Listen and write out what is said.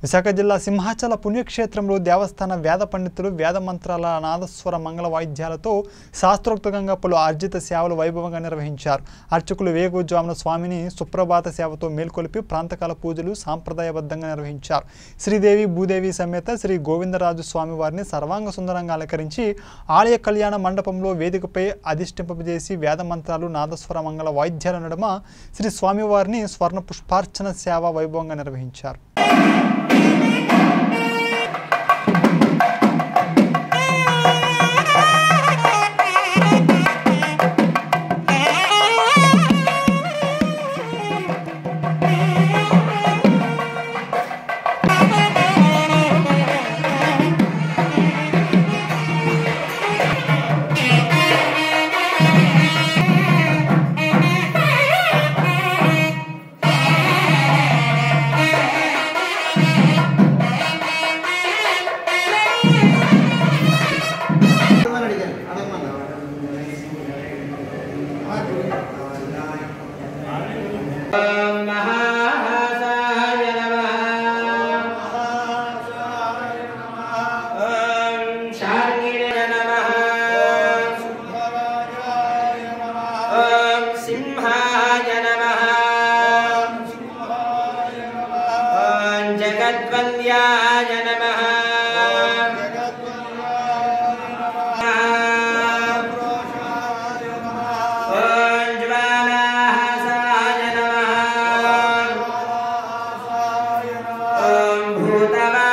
విశాఖ జిల్లా సింహాచల పుణ్యక్షేత్రంలో దేవస్థాన వేద పండితులు వేద మంత్రాల నాదస్వర మంగళ వాయిద్యాలతో శాస్త్రోక్తంగా పలు ఆర్జిత సేవలు వైభవంగా నిర్వహించారు అర్చకులు వేగోజ్వామున స్వామిని సుప్రభాత సేవతో మేల్కొలిపి ప్రాంతకాల పూజలు సాంప్రదాయబద్ధంగా నిర్వహించారు శ్రీదేవి భూదేవి సమేత శ్రీ గోవిందరాజు స్వామి వారిని సర్వాంగ సుందరంగా అలంకరించి ఆలయ కళ్యాణ మండపంలో వేదికపై అధిష్టింపజేసి వేద మంత్రాలు నాదస్వర మంగళ వాయిద్యాల నడుమ శ్రీ స్వామివారిని స్వర్ణ పుష్పార్చన సేవ వైభవంగా నిర్వహించారు అని అడిగాను అడగమన్నా మహాసాయ నమః ఓం శార్ంగిణే నమః ఓం సింహాయ నమః ఓం జగద్వంద్యాయ నమః ఓం జ్వాలాహాసాయ నమః ఓం భూతవా